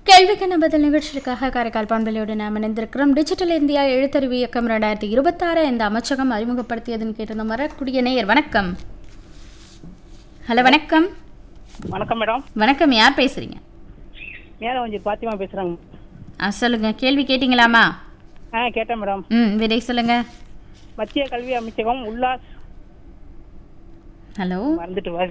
கேள்விக்கான பதில் நிகழ்ச்சிக்காக காரைக்கால் பண்பலையோடு நாம் இணைந்திருக்கிறோம் டிஜிட்டல் இந்தியா எழுத்தறிவு இயக்கம் ரெண்டாயிரத்தி இருபத்தாறு இந்த அமைச்சகம் அறிமுகப்படுத்தியதுன்னு கேட்டிருந்த வரக்கூடிய நேயர் வணக்கம் ஹலோ வணக்கம் வணக்கம் மேடம் வணக்கம் யார் பேசுறீங்க மேலே கொஞ்சம் பாத்திமா பேசுகிறாங்க ஆ சொல்லுங்க கேள்வி கேட்டிங்களாமா ஆ கேட்டேன் மேடம் ம் விடை சொல்லுங்க மத்திய கல்வி அமைச்சகம் உல்லாஸ் ஹலோ மறந்துட்டு வா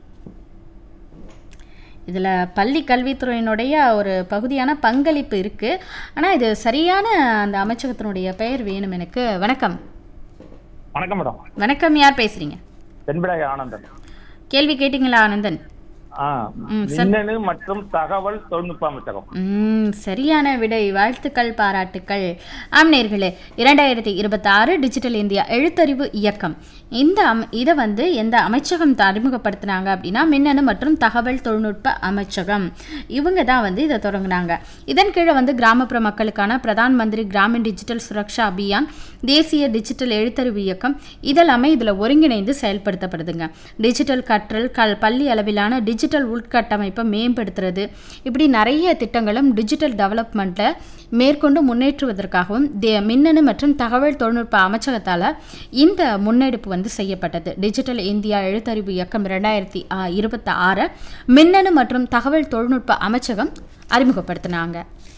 இதில் பள்ளி கல்வித்துறையினுடைய ஒரு பகுதியான பங்களிப்பு இருக்குது ஆனால் இது சரியான அந்த அமைச்சகத்தினுடைய பெயர் வேணும் எனக்கு வணக்கம் வணக்கம் மேடம் வணக்கம் யார் பேசுகிறீங்க தென்பிடாய் ஆனந்தன் கேள்வி கேட்டிங்களா ஆனந்தன் ஆ ம், சரி. மின்னணு மற்றும் தகவல் தொழில்நுட்ப அமைச்சகம் ம், சரியான விடை வாழ்த்துக்கள் பாராட்டுக்கள் ஆம் நேர்களே இரண்டாயிரத்தி இருபத்தாறு டிஜிட்டல் இந்தியா எழுத்தறிவு இயக்கம் இந்த அம் இதை வந்து எந்த அமைச்சகம் த- அறிமுகப்படுத்தினாங்க அப்படின்னா மின்னணு மற்றும் தகவல் தொழில்நுட்ப அமைச்சகம் இவங்க தான் வந்து இதை தொடங்குனாங்க இதன் கீழே வந்து கிராமப்புற மக்களுக்கான பிரதான் மந்திரி கிராமின் டிஜிட்டல் சுரக்ஷா அபியான் தேசிய டிஜிட்டல் எழுத்தறிவு இயக்கம் இதெல்லாமே இதில் ஒருங்கிணைந்து செயல்படுத்தப்படுதுங்க டிஜிட்டல் கற்றல் கல் பள்ளி அளவிலான டிஜிட்டல் உள்கட்டமைப்பை மேம்படுத்துறது இப்படி நிறைய திட்டங்களும் டிஜிட்டல் டெவலப்மெண்ட்டில் மேற்கொண்டு முன்னேற்றுவதற்காகவும் தே மின்னணு மற்றும் தகவல் தொழில்நுட்ப அமைச்சகத்தால் இந்த முன்னெடுப்பு வந்து செய்யப்பட்டது டிஜிட்டல் இந்தியா எழுத்தறிவு இயக்கம் ரெண்டாயிரத்தி இருபத்தி ஆறு மின்னணு மற்றும் தகவல் தொழில்நுட்ப அமைச்சகம் அறிமுகப்படுத்தினாங்க